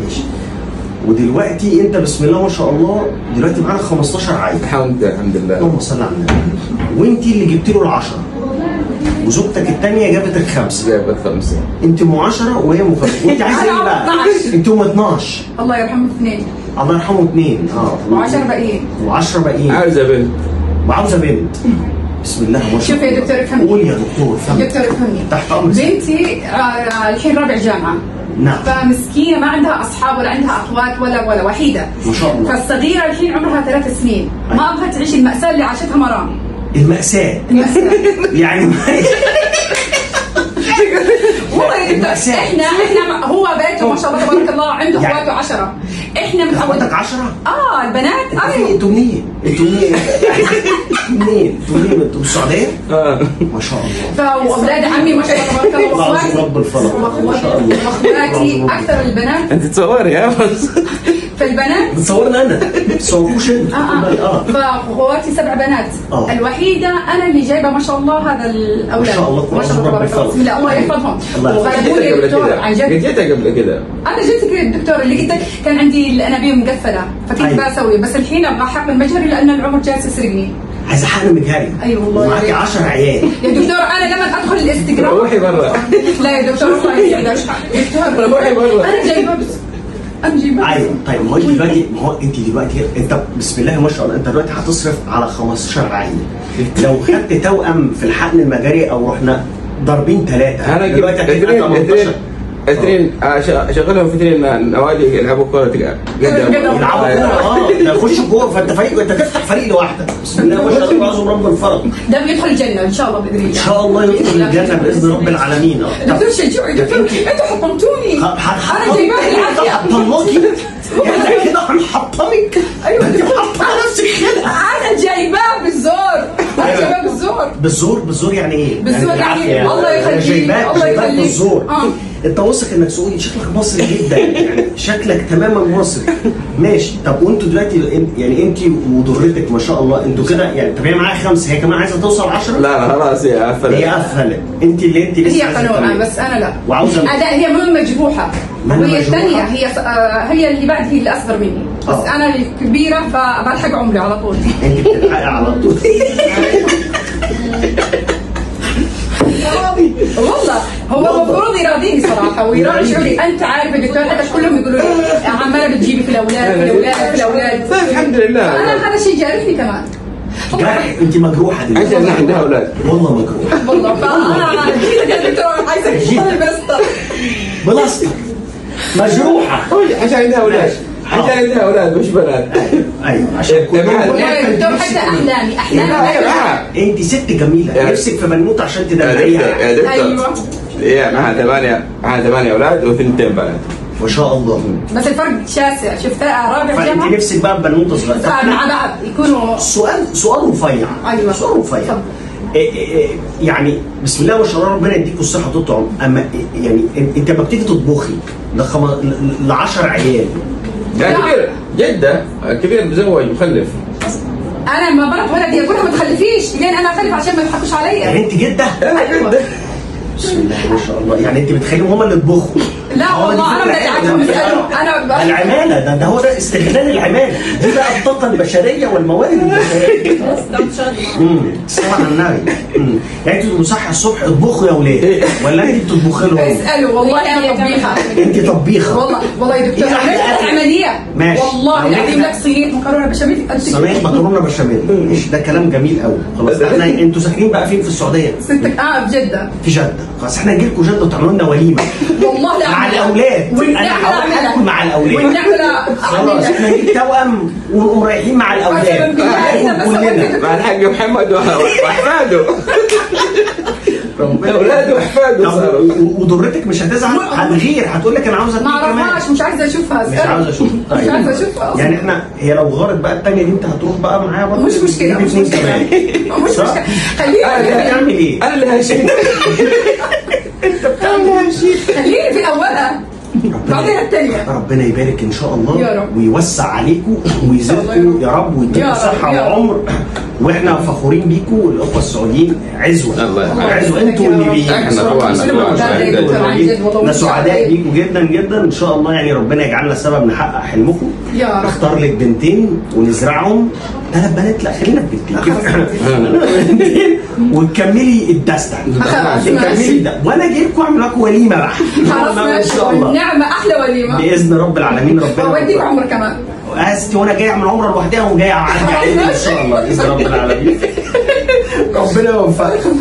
ماشي ودلوقتي انت بسم الله ما شاء الله دلوقتي معانا 15 عيل الحمد لله الحمد لله اللهم صل على النبي وانت اللي جبت له العشرة وزوجتك الثانيه جابت الخمسه جايب الخمسة انت ام 10 وهي ام 5 وانت عايزه ايه أنا بقى؟ 12. انت ام 12 الله يرحمه اثنين الله يرحمه اثنين اه وعشر باقيين و10 باقيين عاوزة بنت وعاوزه بنت بسم الله ما شاء الله شوف يا دكتور افهمني. قول يا دكتور افهمني دكتور افهمني تحت امرك بنتي آه، الحين رابع جامعه نعم فمسكينه ما عندها اصحاب ولا عندها اخوات ولا ولا وحيده ما شاء الله. فالصغيره الحين عمرها ثلاث سنين ما ابغى تعيش الماساه اللي عاشتها مرام المأساة المأساة يعني والله يا دكتور المأساة. احنا احنا هو بيته ما شاء الله تبارك الله عنده يعني- اخواته عشرة احنا من اخواتك اول 10 اه البنات ايوه انتوا منين؟ انتوا منين؟ انتوا منين؟ انتوا منين؟ انتوا من السعودية؟ اه ما شاء الله فاولاد عمي ما شاء الله تبارك الله الله عظيم واخواتي رب الفلق ما شاء الله واخواتي الله اكثر البنات انت تصوري يا بس فالبنات بتصورنا انا ما تصوروش انت اه اه اه فاخواتي سبع بنات آه. الوحيده انا اللي جايبه ما شاء الله هذا الاولاد ما شاء الله، ما شاء الله ربنا تبارك الله يحفظهم. بسم الله الله يحفظهم الله يحفظهم. وغلبوني جيتها يا قبل دكتور كده عن جد جيتها قبل كده انا جيت كده الدكتور اللي قلت لك كان عندي الانابيب مقفله فكنت أيوة. بسوي بس الحين ابغى حقن مجهري لان العمر جالس يسرقني عايز حقن مجهري أي والله يا ومعاكي ريت. 10 عيال يا دكتور انا لما ادخل الانستغرام روحي برا لا يا دكتور والله يسعدك دكتور روحي برا انا جايبه بس انا جايبه ايوه طيب ما هو انت دلوقتي ما هو انت دلوقتي انت بسم الله ما شاء الله انت دلوقتي هتصرف على 15 عيل لو خدت توأم في الحقن المجاري او رحنا ضاربين ثلاثه انا دلوقتي جبت هتبقى اثنين 18 اثنين اثنين آه، ش- شغلهم في اثنين نوادي يلعبوا كرة قدم قدم. يلعبوا كوره اه ده يخش جوه فانت فريق انت تفتح فريق لوحدك بسم الله ما شاء الله عظم رب الفرج ده بيدخل الجنه ان شاء الله باذن الله ان شاء الله يدخل الجنه باذن رب العالمين اه طب دكتور شجعوا دكتور انتوا حطمتوني انا جايباه بالعافيه هنحطمكي احنا كده هنحطمك أيوة. انت محطمه نفسك كده انا جايباه بالزور انا أيوة. جايباه بالزور بالزور بالزور يعني ايه؟ بالزور يعني بالعافية الله يخليك، جايباك الله جايباك يخليك. بالزور آه. انت واثق انك سعودي شكلك مصري جدا يعني شكلك تماما مصري ماشي طب وانتوا دلوقتي انت- يعني انت وضرتك ما شاء الله انتوا كده يعني طب هي معاها خمسه هي كمان عايزه توصل 10 لا لا خلاص هي قفلت هي قفلت انت اللي انت لسه هي عايزة قنوعه تكملي. بس انا لا وعاوزه أداء هي مو مجروحه ما أنا وهي مجروحة. الثانيه هي ص- آه، هي اللي بعد هي اللي اصغر مني بس آه. انا الكبيره فبلحق عمري على طول انت بتلحقي على طول والله هو والله. المفروض يراضيني صراحه ويراضي شعوري انت عارف يا دكتور حتى كلهم يقولوا لي عماله بتجيبي في الاولاد في الاولاد في الاولاد طيب الحمد لله انا هذا الشيء جارحني كمان جرح انت مجروحه عشان دلوقتي عندها اولاد والله مجروحه والله فانا جيت يا دكتور عايزه اشتغل بلاستر بلاستر مجروحه عشان عندها اولاد عشان عندها اولاد مش بنات ايوه عشان إيه، كلهم- معها- والله يا دكتور حتى احلامي احلامي لا هي معها انت ست جميله يا- نفسك في بنوته عشان يا دكتور تدلعيها يا دكتور ايوه هي معها ثمانية معها ثمانية اولاد وثنتين بنات ما شاء الله بس الفرق شاسع شفتها رابع فانت جامعه نفسك بقى ببنوته صغيره مع بعض يكونوا سؤال سؤال رفيع أيوة. سؤال رفيع اتفضل. إيه إيه إيه يعني بسم الله ما شاء الله ربنا يديكوا الصحه طول العمر اما إيه يعني إن- انت لما بتيجي تطبخي لخم... ل 10 عيال لا كبير جدة كبير مزوج مخلف انا لما برد ولدي اقول لها ما تخلفيش لين انا اخلف عشان ما يضحكوش عليا يعني انت جده ايوه بسم الله ما شاء الله يعني انت بتخليهم هم اللي يطبخوا لا هو دي والله انا فكرة بدعتهم حلوة. يسالوا انا ده العماله ده, ده هو ده استغلال العماله دي بقى الطاقه البشريه والموارد البشريه امم الصلاه على النبي امم يعني انتوا صح الصبح اطبخوا يا اولاد ولا انت بتطبخي لهم اسالوا والله انا طبيخه انت طبيخه والله والله يا دكتور إيه أحلى عملت أكل؟ عمليه ماشي. والله لو العظيم إحنا- لك صينيه مكرونه بشاميل قد صينيه مكرونه بشاميل مش ده كلام جميل قوي خلاص احنا انتوا ساكنين بقى فين في السعوديه ستك اه بجده في جده خلاص احنا نجي لكم جده وتعملوا لنا وليمه والله لا مع أعملها. الاولاد انا والنعمه هروح أعملها. اكل مع الاولاد والنعمه خلاص احنا أعملها. نجيب توأم ونقوم رايحين مع الاولاد عشان بالله إذا بس كلنا قلت مع الحاج محمد واحفاده ربنا اولاده واحفاده طب صاروا و- وضرتك مش هتزعل هتغير هتقول لك انا عاوزه ما اتنين كمان اعرفهاش مش عايزه اشوفها مش اسألها. عاوز اشوف مش عايزه اشوفها أصلاً. يعني احنا هي لو غارت بقى الثانيه دي انت هتروح بقى معايا برضه مش مشكله تجيب مش اتنين مشكله كمان مش صح؟ مشكله خليني انت بتعمل ايه؟ انا اللي هشيل خليني في اولها بعدين الثانيه ربنا يبارك ان شاء الله يا رب. ويوسع عليكم الله يا ويزيدكم رب. يا رب يا ويديكم رب، صحه يا رب. وعمر واحنا فخورين بيكم الاخوه السعوديين عزوه الله يرحمه. عزوه انتوا اللي بي احنا طبعا طبعا احنا سعداء بيكم جدا جدا ان شاء الله يعني ربنا يجعلنا سبب نحقق حلمكم يا رب. اختار لك بنتين ونزرعهم ثلاث بنات لا خلينا في بنتين بنتين وتكملي الدستة خلاص، تكملي ماشي. ده وانا اجي لكم اعمل لكم وليمه بقى خلاص ان ماشي شاء الله والنعمه احلى وليمه باذن رب العالمين واديك ربنا عمر كمان أستي وانا جاي اعمل عمره لوحدها وجاي اعدي عليكم ان شاء الله باذن رب العالمين ربنا يوفقك